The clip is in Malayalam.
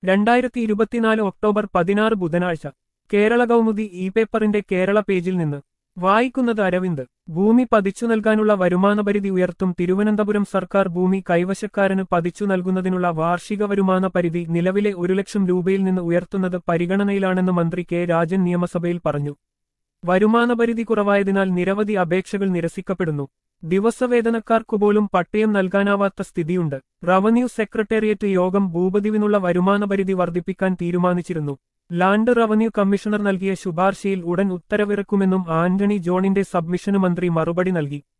രണ്ടായിരത്തി ഇരുപത്തിനാല് ഒക്ടോബർ പതിനാറ് ബുധനാഴ്ച കേരള കൗമുദി ഇ പേപ്പറിന്റെ കേരള പേജിൽ നിന്ന് വായിക്കുന്നത് അരവിന്ദ് ഭൂമി പതിച്ചു നൽകാനുള്ള വരുമാനപരിധി ഉയർത്തും തിരുവനന്തപുരം സർക്കാർ ഭൂമി കൈവശക്കാരന് പതിച്ചു നൽകുന്നതിനുള്ള വാർഷിക വരുമാന പരിധി നിലവിലെ ഒരു ലക്ഷം രൂപയിൽ നിന്ന് ഉയർത്തുന്നത് പരിഗണനയിലാണെന്ന് മന്ത്രി കെ രാജൻ നിയമസഭയിൽ പറഞ്ഞു വരുമാനപരിധി കുറവായതിനാൽ നിരവധി അപേക്ഷകൾ നിരസിക്കപ്പെടുന്നു ദിവസവേതനക്കാർക്കുപോലും പട്ടയം നൽകാനാവാത്ത സ്ഥിതിയുണ്ട് റവന്യൂ സെക്രട്ടേറിയറ്റ് യോഗം ഭൂപതിവിനുള്ള വരുമാനപരിധി വർദ്ധിപ്പിക്കാൻ തീരുമാനിച്ചിരുന്നു ലാൻഡ് റവന്യൂ കമ്മീഷണർ നൽകിയ ശുപാർശയിൽ ഉടൻ ഉത്തരവിറക്കുമെന്നും ആന്റണി ജോണിന്റെ സബ്മിഷന് മന്ത്രി മറുപടി നൽകി